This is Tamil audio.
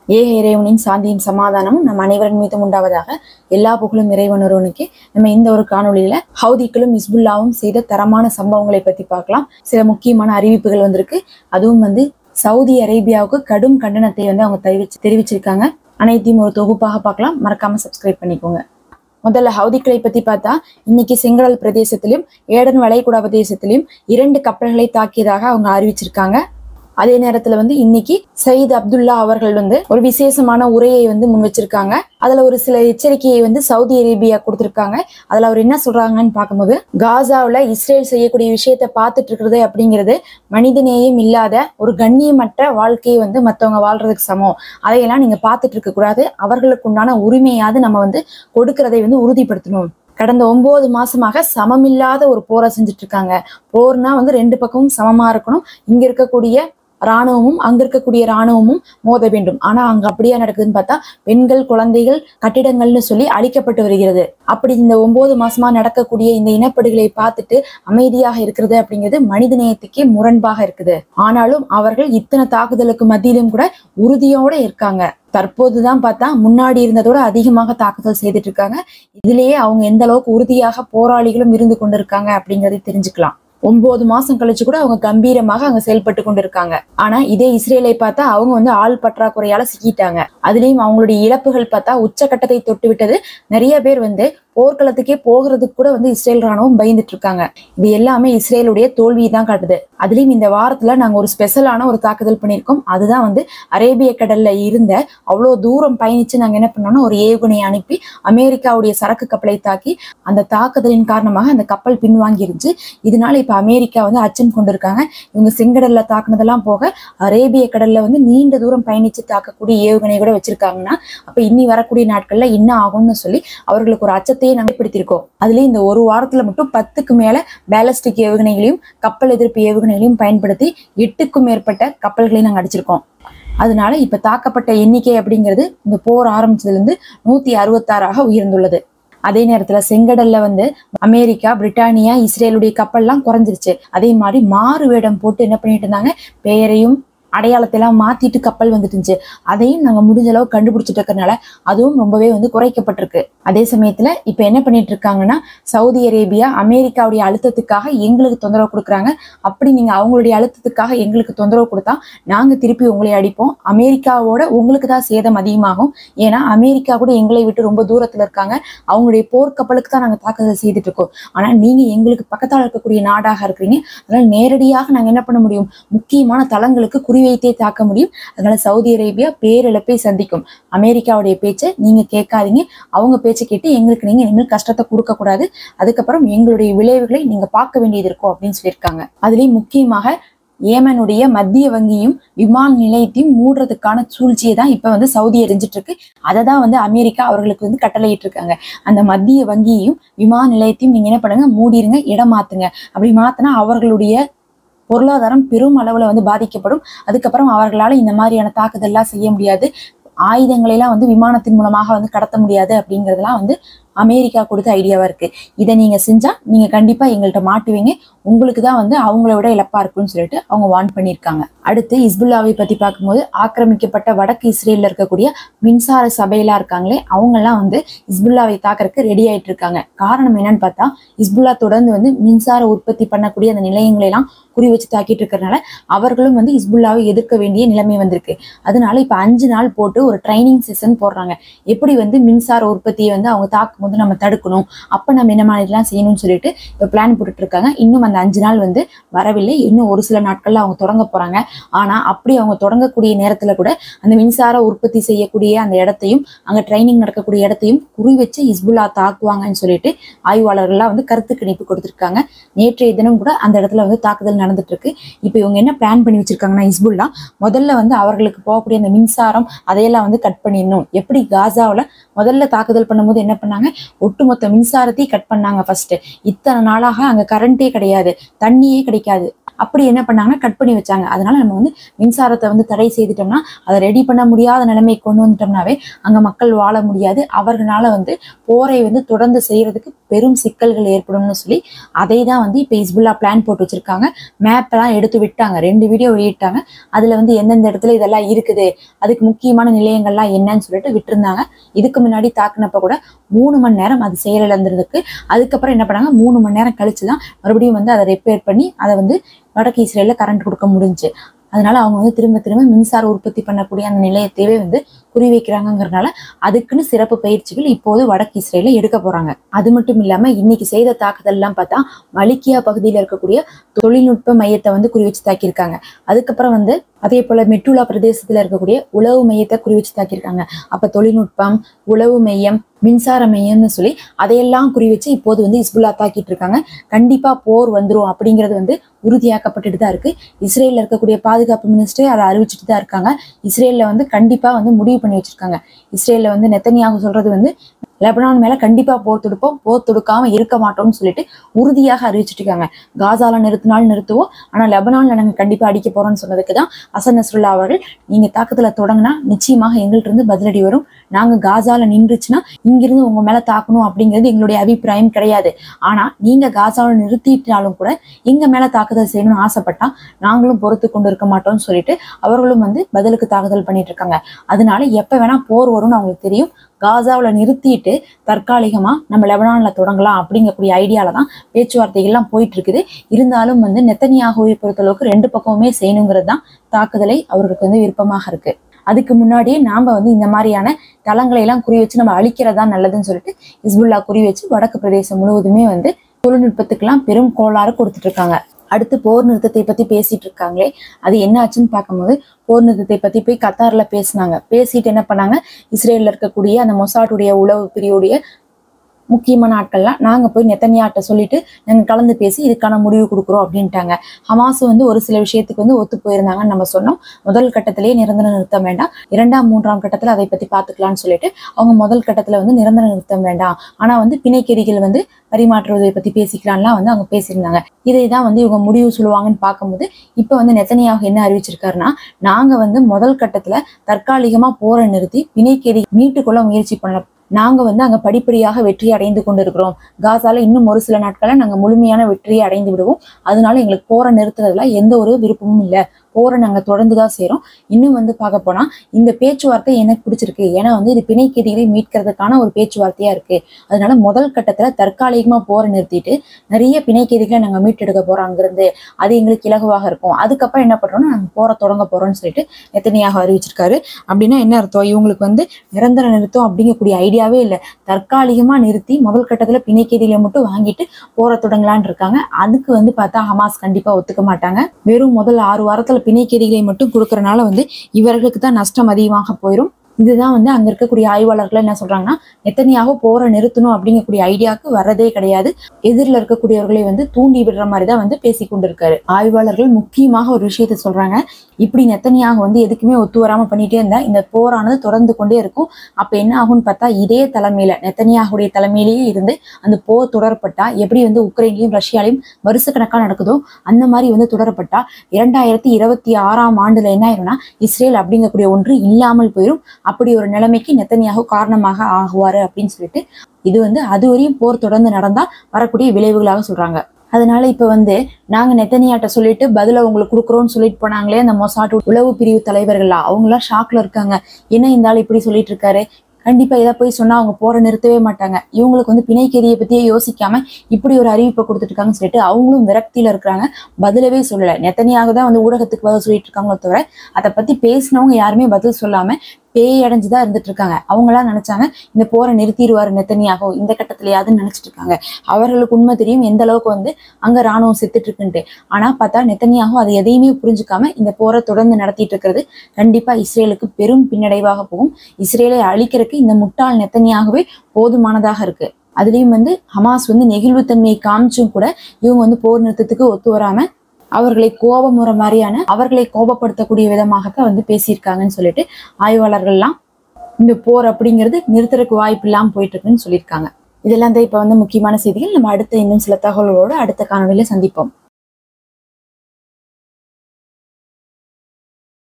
ஏக இறைவனின் சாந்தியும் சமாதானமும் நம் அனைவரின் மீதும் உண்டாவதாக எல்லா புகழும் இறைவன் ஒருவனுக்கு நம்ம இந்த ஒரு காணொளியில ஹவுதிக்களும் இஸ்புல்லாவும் செய்த தரமான சம்பவங்களை பத்தி பார்க்கலாம் சில முக்கியமான அறிவிப்புகள் வந்திருக்கு அதுவும் வந்து சவுதி அரேபியாவுக்கு கடும் கண்டனத்தை வந்து அவங்க தெரிவிச்சு தெரிவிச்சிருக்காங்க அனைத்தையும் ஒரு தொகுப்பாக பார்க்கலாம் மறக்காம சப்ஸ்கிரைப் பண்ணிக்கோங்க முதல்ல ஹவுதிக்களை பத்தி பார்த்தா இன்னைக்கு செங்கடல் பிரதேசத்திலும் ஏடன் வளைகுடா பிரதேசத்திலும் இரண்டு கப்பல்களை தாக்கியதாக அவங்க அறிவிச்சிருக்காங்க அதே நேரத்துல வந்து இன்னைக்கு சயீத் அப்துல்லா அவர்கள் வந்து ஒரு விசேஷமான உரையை வந்து முன் வச்சிருக்காங்க அதுல ஒரு சில எச்சரிக்கையை வந்து சவுதி அரேபியா கொடுத்திருக்காங்க அதுல அவர் என்ன சொல்றாங்கன்னு பார்க்கும்போது காசாவுல இஸ்ரேல் செய்யக்கூடிய விஷயத்த பார்த்துட்டு இருக்கிறது அப்படிங்கிறது மனிதநேயம் இல்லாத ஒரு கண்ணியமற்ற வாழ்க்கையை வந்து மத்தவங்க வாழ்றதுக்கு சமம் அதையெல்லாம் நீங்க பார்த்துட்டு இருக்க கூடாது அவர்களுக்கு உண்டான உரிமையாவது நம்ம வந்து கொடுக்கறதை வந்து உறுதிப்படுத்தணும் கடந்த ஒன்பது மாசமாக சமமில்லாத ஒரு போரை செஞ்சுட்டு இருக்காங்க போர்னா வந்து ரெண்டு பக்கமும் சமமா இருக்கணும் இங்க இருக்கக்கூடிய ராணுவமும் அங்க இருக்கக்கூடிய ராணுவமும் மோத வேண்டும் ஆனா அங்க அப்படியே நடக்குதுன்னு பார்த்தா பெண்கள் குழந்தைகள் கட்டிடங்கள்னு சொல்லி அழிக்கப்பட்டு வருகிறது அப்படி இந்த ஒன்பது மாசமா நடக்கக்கூடிய இந்த இனப்படுகளை பார்த்துட்டு அமைதியாக இருக்கிறது அப்படிங்கிறது மனித நேயத்துக்கே முரண்பாக இருக்குது ஆனாலும் அவர்கள் இத்தனை தாக்குதலுக்கு மத்தியிலும் கூட உறுதியோட இருக்காங்க தற்போதுதான் பார்த்தா முன்னாடி இருந்ததோட அதிகமாக தாக்குதல் செய்துட்டு இருக்காங்க இதுலயே அவங்க எந்த அளவுக்கு உறுதியாக போராளிகளும் இருந்து கொண்டிருக்காங்க அப்படிங்கறதை தெரிஞ்சுக்கலாம் ஒன்பது மாசம் கழிச்சு கூட அவங்க கம்பீரமாக அங்க செயல்பட்டு கொண்டு இருக்காங்க ஆனா இதே இஸ்ரேலை பார்த்தா அவங்க வந்து ஆள் பற்றாக்குறையால சிக்கிட்டாங்க அதுலயும் அவங்களுடைய இழப்புகள் பார்த்தா உச்சக்கட்டத்தை தொட்டு விட்டது நிறைய பேர் வந்து போர்க்களத்துக்கே போகிறதுக்கு கூட வந்து இஸ்ரேல் ராணுவம் பயந்துட்டு இருக்காங்க இது எல்லாமே இஸ்ரேலுடைய தோல்வியை தான் காட்டுது அதுலயும் இந்த வாரத்துல நாங்க ஒரு ஸ்பெஷலான ஒரு தாக்குதல் பண்ணியிருக்கோம் அதுதான் வந்து அரேபிய கடல்ல இருந்த அவ்வளோ தூரம் பயணிச்சு நாங்க என்ன பண்ணோம்னா ஒரு ஏவுகணையை அனுப்பி அமெரிக்காவுடைய சரக்கு கப்பலை தாக்கி அந்த தாக்குதலின் காரணமாக அந்த கப்பல் பின்வாங்கிருச்சு இதனால இப்ப அமெரிக்கா வந்து அச்சம் கொண்டிருக்காங்க இவங்க செங்கடல்ல தாக்குனதெல்லாம் போக அரேபிய கடல்ல வந்து நீண்ட தூரம் பயணிச்சு தாக்கக்கூடிய ஏவுகணை கூட வச்சிருக்காங்கன்னா அப்ப இனி வரக்கூடிய நாட்கள்ல என்ன ஆகும்னு சொல்லி அவர்களுக்கு ஒரு அச்சத்தையே நாங்க ஏற்படுத்தியிருக்கோம் அதுலயும் இந்த ஒரு வாரத்துல மட்டும் பத்துக்கு மேல பேலஸ்டிக் ஏவுகணைகளையும் கப்பல் எதிர்ப்பு ஏவுகணைகளையும் பயன்படுத்தி எட்டுக்கும் மேற்பட்ட கப்பல்களையும் நாங்க அடிச்சிருக்கோம் அதனால இப்ப தாக்கப்பட்ட எண்ணிக்கை அப்படிங்கிறது இந்த போர் ஆரம்பிச்சதுல இருந்து நூத்தி அறுபத்தாறாக உயர்ந்துள்ளது அதே நேரத்துல செங்கடல்ல வந்து அமெரிக்கா பிரிட்டானியா இஸ்ரேலுடைய கப்பல்லாம் குறைஞ்சிருச்சு அதே மாதிரி மாறு வேடம் போட்டு என்ன பண்ணிட்டு இருந்தாங்க பெயரையும் அடையாளத்தை எல்லாம் மாத்திட்டு கப்பல் வந்துட்டு இருந்துச்சு அதையும் நாங்க முடிஞ்ச அளவு கண்டுபிடிச்சிட்டு இருக்கறனால அதுவும் ரொம்பவே வந்து குறைக்கப்பட்டிருக்கு அதே சமயத்துல இப்ப என்ன பண்ணிட்டு இருக்காங்கன்னா சவுதி அரேபியா அமெரிக்காவுடைய அழுத்தத்துக்காக எங்களுக்கு தொந்தரவு கொடுக்குறாங்க அப்படி நீங்க அவங்களுடைய அழுத்தத்துக்காக எங்களுக்கு தொந்தரவு கொடுத்தா நாங்க திருப்பி உங்களை அடிப்போம் அமெரிக்காவோட உங்களுக்கு தான் சேதம் அதிகமாகும் ஏன்னா அமெரிக்கா கூட எங்களை விட்டு ரொம்ப தூரத்துல இருக்காங்க அவங்களுடைய போர்க்கப்பலுக்கு தான் நாங்க தாக்குதல் செய்துட்டு இருக்கோம் ஆனா நீங்க எங்களுக்கு பக்கத்தால் இருக்கக்கூடிய நாடாக இருக்கிறீங்க அதனால நேரடியாக நாங்க என்ன பண்ண முடியும் முக்கியமான தளங்களுக்கு குறிவைத்தே தாக்க முடியும் அதனால சவுதி அரேபியா பேரிழப்பை சந்திக்கும் அமெரிக்காவுடைய பேச்சை நீங்க கேட்காதீங்க அவங்க பேச்சை கேட்டு எங்களுக்கு நீங்க இனிமேல் கஷ்டத்தை கொடுக்க கூடாது அதுக்கப்புறம் எங்களுடைய விளைவுகளை நீங்க பார்க்க வேண்டியது இருக்கும் அப்படின்னு சொல்லியிருக்காங்க அதுலயும் முக்கியமாக ஏமனுடைய மத்திய வங்கியும் விமான நிலையத்தையும் மூடுறதுக்கான சூழ்ச்சியை தான் இப்ப வந்து சவுதி எரிஞ்சிட்டு இருக்கு அதை தான் வந்து அமெரிக்கா அவர்களுக்கு வந்து கட்டளையிட்டு இருக்காங்க அந்த மத்திய வங்கியையும் விமான நிலையத்தையும் நீங்க என்ன பண்ணுங்க மூடிருங்க இடம் மாத்துங்க அப்படி மாத்தினா அவர்களுடைய பொருளாதாரம் பெரும் அளவுல வந்து பாதிக்கப்படும் அதுக்கப்புறம் அவர்களால இந்த மாதிரியான தாக்குதல்லாம் செய்ய முடியாது ஆயுதங்களை எல்லாம் வந்து விமானத்தின் மூலமாக வந்து கடத்த முடியாது அப்படிங்கறதெல்லாம் வந்து அமெரிக்கா கொடுத்த ஐடியாவா இருக்கு இதை நீங்க செஞ்சா நீங்க கண்டிப்பா எங்கள்கிட்ட மாட்டுவீங்க உங்களுக்கு தான் வந்து அவங்கள விட இழப்பா இருக்கும்னு சொல்லிட்டு அவங்க வார்ன் பண்ணியிருக்காங்க அடுத்து இஸ்புல்லாவை பத்தி பார்க்கும்போது ஆக்கிரமிக்கப்பட்ட வடக்கு இஸ்ரேல்ல இருக்கக்கூடிய மின்சார சபையெல்லாம் இருக்காங்களே அவங்க எல்லாம் வந்து இஸ்புல்லாவை தாக்கறதுக்கு ரெடி ஆயிட்டு இருக்காங்க காரணம் என்னன்னு பார்த்தா இஸ்புல்லா தொடர்ந்து வந்து மின்சார உற்பத்தி பண்ணக்கூடிய அந்த நிலையங்களை எல்லாம் குறி வச்சு தாக்கிட்டு இருக்கிறனால அவர்களும் வந்து இஸ்புல்லாவை எதிர்க்க வேண்டிய நிலைமை வந்திருக்கு அதனால இப்ப அஞ்சு நாள் போட்டு ஒரு ட்ரைனிங் செஷன் போடுறாங்க எப்படி வந்து மின்சார உற்பத்தியை வந்து அவங்க தாக்கும் போது நம்ம தடுக்கணும் அப்ப நம்ம என்ன மாதிரிலாம் செய்யணும்னு சொல்லிட்டு இப்போ பிளான் போட்டுட்டு இருக்காங்க இன்னும் அந்த அஞ்சு நாள் வந்து வரவில்லை இன்னும் ஒரு சில நாட்கள்ல அவங்க தொடங்க போறாங்க ஆனா அப்படி அவங்க தொடங்கக்கூடிய நேரத்துல கூட அந்த மின்சார உற்பத்தி செய்யக்கூடிய அந்த இடத்தையும் அங்க ட்ரைனிங் நடக்கக்கூடிய இடத்தையும் குறி வச்சு இஸ்புல்லா தாக்குவாங்கன்னு சொல்லிட்டு ஆய்வாளர்கள்லாம் வந்து கருத்து கணிப்பு கொடுத்திருக்காங்க நேற்றைய தினம் கூட அந்த இடத்துல வந்து தாக்குதல் நடந்துட்டு இருக்கு இப்போ இவங்க என்ன பிளான் பண்ணி வச்சிருக்காங்கன்னா இஸ்புல்லா முதல்ல வந்து அவர்களுக்கு போகக்கூடிய அந்த மின்சாரம் அதையெல்லாம் வந்து கட் பண்ணிடணும் எப்படி காசாவில் முதல்ல தாக்குதல் பண்ணும்போது என்ன பண்ணாங்க ஒட்டுமொத்த மின்சாரத்தையும் கட் பண்ணாங்க ஃபர்ஸ்ட் இத்தனை நாளாக அங்க கரண்டே கிடையாது தண்ணியே கிடைக்காது அப்படி என்ன பண்ணாங்கன்னா கட் பண்ணி வச்சாங்க அதனால நம்ம வந்து மின்சாரத்தை வந்து தடை செய்துட்டோம்னா அதை ரெடி பண்ண முடியாத நிலைமைக்கு கொண்டு வந்துட்டோம்னாவே அங்க மக்கள் வாழ முடியாது அவர்களால வந்து போரை வந்து தொடர்ந்து செய்யறதுக்கு பெரும் சிக்கல்கள் ஏற்படும்னு சொல்லி அதை தான் வந்து இப்போ இஸ்புல்லா பிளான் போட்டு வச்சிருக்காங்க மேப் எல்லாம் எடுத்து விட்டாங்க ரெண்டு வீடியோ வெளியிட்டாங்க அதுல வந்து எந்தெந்த இடத்துல இதெல்லாம் இருக்குது அதுக்கு முக்கியமான நிலையங்கள்லாம் என்னன்னு சொல்லிட்டு விட்டுருந்தாங்க இதுக்கு முன்னாடி தாக்குனப்ப கூட மூணு மணி நேரம் அது செயலிழந்திருக்கு அதுக்கப்புறம் என்ன பண்ணாங்க மூணு மணி நேரம் கழிச்சு தான் மறுபடியும் வந்து அதை ரிப்பேர் பண்ணி அதை வந்து வடக்கு இஸ்ரேலில் கரண்ட் கொடுக்க முடிஞ்சுச்சு அதனால அவங்க வந்து திரும்ப திரும்ப மின்சார உற்பத்தி பண்ணக்கூடிய அந்த நிலையத்தையே வந்து குறிவைக்கிறாங்கங்கிறனால அதுக்குன்னு சிறப்பு பயிற்சிகள் இப்போது வடக்கு இஸ்ரேல எடுக்க போறாங்க அது மட்டும் இல்லாம இன்னைக்கு செய்த தாக்குதல் எல்லாம் பார்த்தா மலிக்கியா பகுதியில் இருக்கக்கூடிய தொழில்நுட்ப மையத்தை வந்து குறி வச்சு தாக்கியிருக்காங்க அதுக்கப்புறம் வந்து அதே போல மெட்டுலா பிரதேசத்துல இருக்கக்கூடிய உளவு மையத்தை குறி வச்சு தாக்கியிருக்காங்க அப்ப தொழில்நுட்பம் உளவு மையம் மின்சார மையம்னு சொல்லி அதையெல்லாம் குறி வச்சு இப்போது வந்து இஸ்புல்லா தாக்கிட்டு இருக்காங்க கண்டிப்பா போர் வந்துரும் அப்படிங்கிறது வந்து உறுதியாக்கப்பட்டுட்டு தான் இருக்கு இஸ்ரேல்ல இருக்கக்கூடிய பாதுகாப்பு மினிஸ்டரே அதை அறிவிச்சிட்டு தான் இருக்காங்க இஸ்ரேல்ல வந்து கண்டிப்பா வந்து முடிவு பண்ணி வச்சிருக்காங்க இஸ்ரேல்ல வந்து நெத்தனியாக சொல்றது வந்து லெபனான் மேல கண்டிப்பா போர் தொடுப்போம் போர் தொடுக்காம இருக்க மாட்டோம்னு சொல்லிட்டு உறுதியாக அறிவிச்சிட்டு இருக்காங்க காசால நிறுத்தினாலும் நிறுத்துவோம் ஆனா லெபனான்ல நாங்க கண்டிப்பா அடிக்க போறோம்னு சொன்னதுக்கு தான் அசன் நஸ்ருல்லா அவர்கள் நீங்க தாக்குதல தொடங்கினா நிச்சயமாக எங்கள்ட்ட இருந்து பதிலடி வரும் நாங்க காசால நின்றுச்சுன்னா இங்கிருந்து உங்க மேல தாக்கணும் அப்படிங்கிறது எங்களுடைய அபிப்பிராயம் கிடையாது ஆனா நீங்க காசால நிறுத்திட்டாலும் கூட எங்க மேல தாக்குதல் செய்யணும்னு ஆசைப்பட்டா நாங்களும் பொறுத்து கொண்டு இருக்க மாட்டோம்னு சொல்லிட்டு அவர்களும் வந்து பதிலுக்கு தாக்குதல் பண்ணிட்டு இருக்காங்க அதனால எப்ப வேணா போர் வரும்னு அவங்களுக்கு தெரியும் காசாவுல நிறுத்திட்டு தற்காலிகமா நம்ம லெபனான்ல தொடங்கலாம் அப்படிங்கக்கூடிய ஐடியால தான் பேச்சுவார்த்தைகள்லாம் போயிட்டு இருக்குது இருந்தாலும் வந்து நெத்தனியாகவே பொறுத்தளவுக்கு ரெண்டு பக்கமுமே செய்யணுங்கிறது தான் தாக்குதலை அவர்களுக்கு வந்து விருப்பமாக இருக்கு அதுக்கு முன்னாடியே நாம வந்து இந்த மாதிரியான தளங்களை எல்லாம் குறி வச்சு நம்ம அழிக்கிறதா நல்லதுன்னு சொல்லிட்டு இஸ்புல்லா குறி வச்சு வடக்கு பிரதேசம் முழுவதுமே வந்து தொழில்நுட்பத்துக்கெல்லாம் பெரும் கோளாறு கொடுத்துட்டு இருக்காங்க அடுத்து போர் நிறுத்தத்தை பத்தி பேசிட்டு இருக்காங்களே அது என்ன ஆச்சுன்னு பார்க்கும்போது போர் நிறுத்தத்தை பத்தி போய் கத்தார்ல பேசினாங்க பேசிட்டு என்ன பண்ணாங்க இஸ்ரேல்ல இருக்கக்கூடிய அந்த மொசாட்டுடைய உளவு பிரிவுடைய முக்கியமான ஆட்கள்லாம் நாங்க போய் நெத்தனியாட்ட சொல்லிட்டு நாங்க கலந்து பேசி இதுக்கான முடிவு கொடுக்குறோம் அப்படின்ட்டாங்க ஹமாஸ் வந்து ஒரு சில விஷயத்துக்கு வந்து ஒத்து போயிருந்தாங்கன்னு நம்ம சொன்னோம் முதல் கட்டத்திலேயே நிரந்தர நிறுத்தம் வேண்டாம் இரண்டாம் மூன்றாம் கட்டத்துல அதை பத்தி பாத்துக்கலாம்னு சொல்லிட்டு அவங்க முதல் கட்டத்துல வந்து நிரந்தர நிறுத்தம் வேண்டாம் ஆனா வந்து பிணைக்கெறிகள் வந்து பரிமாற்றுவதை பத்தி பேசிக்கலாம்லாம் வந்து அவங்க பேசியிருந்தாங்க இதை தான் வந்து இவங்க முடிவு சொல்லுவாங்கன்னு பார்க்கும்போது இப்போ வந்து நெத்தனியாக என்ன அறிவிச்சிருக்காருன்னா நாங்க வந்து முதல் கட்டத்துல தற்காலிகமா போரை நிறுத்தி பிணைக்கெறி மீட்டுக்கொள்ள முயற்சி பண்ண நாங்க வந்து அங்க படிப்படியாக வெற்றி அடைந்து கொண்டிருக்கிறோம் காசால இன்னும் ஒரு சில நாட்கள்ல நாங்க முழுமையான வெற்றியை அடைந்து விடுவோம் அதனால எங்களுக்கு போரை நிறுத்துறதுல எந்த ஒரு விருப்பமும் இல்லை போரை நாங்க தொடர்ந்து தான் செய்றோம் இன்னும் வந்து பார்க்க போனா இந்த பேச்சுவார்த்தை எனக்கு பிடிச்சிருக்கு ஏன்னா வந்து இது பிணைக்கெதிகளை மீட்கிறதுக்கான ஒரு பேச்சுவார்த்தையா இருக்கு அதனால முதல் கட்டத்துல தற்காலிகமா போரை நிறுத்திட்டு நிறைய பிணைக்கெதிகளை நாங்க மீட்டெடுக்க போறோம் அங்கிருந்து அது எங்களுக்கு இலகுவாக இருக்கும் அதுக்கப்புறம் என்ன பண்றோம்னா நாங்க போரை தொடங்க போறோம்னு சொல்லிட்டு எத்தனையாக அறிவிச்சிருக்காரு அப்படின்னா என்ன அர்த்தம் இவங்களுக்கு வந்து நிரந்தர நிறுத்தம் அப்படிங்கக்கூடிய ஐடியாவே இல்லை தற்காலிகமா நிறுத்தி முதல் கட்டத்துல பிணைக்கெதிகளை மட்டும் வாங்கிட்டு போரை தொடங்கலான்னு இருக்காங்க அதுக்கு வந்து பார்த்தா ஹமாஸ் கண்டிப்பா ஒத்துக்க மாட்டாங்க வெறும் முதல் ஆறு வாரத்துல பிணைக்கெதிகளை மட்டும் கொடுக்கறனால வந்து இவர்களுக்கு தான் நஷ்டம் அதிகமாக போயிடும் இதுதான் வந்து அங்க இருக்கக்கூடிய ஆய்வாளர்கள் என்ன சொல்றாங்கன்னா எத்தனையாக போரை நிறுத்தணும் அப்படிங்கக்கூடிய ஐடியாவுக்கு வரதே கிடையாது எதிரில் இருக்கக்கூடியவர்களை வந்து தூண்டி விடுற மாதிரி தான் வந்து பேசி கொண்டிருக்காரு ஆய்வாளர்கள் முக்கியமாக ஒரு விஷயத்த சொல்றாங்க இப்படி நெத்தனியாக வந்து எதுக்குமே ஒத்து வராம பண்ணிட்டே இருந்தா இந்த போரானது தொடர்ந்து கொண்டே இருக்கும் அப்ப என்ன ஆகும்னு பார்த்தா இதே தலைமையில நெத்தனியாகுடைய தலைமையிலேயே இருந்து அந்த போர் தொடரப்பட்டா எப்படி வந்து உக்ரைன்லயும் ரஷ்யாலையும் வருஷக்கணக்கா நடக்குதோ அந்த மாதிரி வந்து தொடரப்பட்டா இரண்டாயிரத்தி இருபத்தி ஆறாம் ஆண்டுல என்ன ஆயிரும்னா இஸ்ரேல் அப்படிங்கக்கூடிய ஒன்று இல்லாமல் போயிடும் அப்படி ஒரு நிலைமைக்கு நெத்தனியாக காரணமாக ஆகுவாரு அப்படின்னு சொல்லிட்டு இது வந்து அது வரையும் போர் தொடர்ந்து நடந்தா வரக்கூடிய விளைவுகளாக சொல்றாங்க அதனால இப்ப வந்து நாங்க நெத்தனியாட்ட சொல்லிட்டு பதில உங்களுக்கு கொடுக்குறோம்னு சொல்லிட்டு போனாங்களே அந்த மொசாட்டு உளவு பிரிவு தலைவர்கள்லாம் அவங்களாம் ஷாக்ல இருக்காங்க என்ன இந்த ஆள் இப்படி சொல்லிட்டு இருக்காரு கண்டிப்பா இதை போய் சொன்னா அவங்க போற நிறுத்தவே மாட்டாங்க இவங்களுக்கு வந்து பிணைக்கெதியை பத்தியே யோசிக்காம இப்படி ஒரு அறிவிப்பை கொடுத்துட்டு இருக்காங்கன்னு சொல்லிட்டு அவங்களும் விரக்தியில இருக்கிறாங்க பதிலவே சொல்லல நெத்தனியாக தான் வந்து ஊடகத்துக்கு பதில் சொல்லிட்டு இருக்காங்களோ தவிர அதை பத்தி பேசினவங்க யாருமே பதில் சொல்லாம பேய் அடைஞ்சுதான் இருந்துட்டு இருக்காங்க அவங்களாம் நினைச்சாங்க இந்த போரை நிறுத்திடுவாரு நெத்தனியாகோ இந்த கட்டத்திலேயாதுன்னு நினைச்சிட்டு இருக்காங்க அவர்களுக்கு உண்மை தெரியும் எந்த அளவுக்கு வந்து அங்க ராணுவம் செத்துட்டு இருக்குன்ட்டு ஆனா பார்த்தா நெத்தனியாகோ அதை எதையுமே புரிஞ்சுக்காம இந்த போரை தொடர்ந்து நடத்திட்டு இருக்கிறது கண்டிப்பா இஸ்ரேலுக்கு பெரும் பின்னடைவாக போகும் இஸ்ரேலை அழிக்கிறதுக்கு இந்த முட்டாள் நெத்தனியாகவே போதுமானதாக இருக்கு அதுலயும் வந்து ஹமாஸ் வந்து நெகிழ்வுத்தன்மையை காமிச்சும் கூட இவங்க வந்து போர் நிறுத்தத்துக்கு ஒத்து வராம அவர்களை கோபமுற மாதிரியான அவர்களை கோபப்படுத்தக்கூடிய விதமாகத்தான் வந்து பேசியிருக்காங்கன்னு சொல்லிட்டு ஆய்வாளர்கள்லாம் இந்த போர் அப்படிங்கிறது நிறுத்துறதுக்கு வாய்ப்பு இல்லாம போயிட்டு இருக்குன்னு சொல்லியிருக்காங்க இதெல்லாம் தான் இப்ப வந்து முக்கியமான செய்திகள் நம்ம அடுத்த இன்னும் சில தகவல்களோடு அடுத்த காணொலியில சந்திப்போம்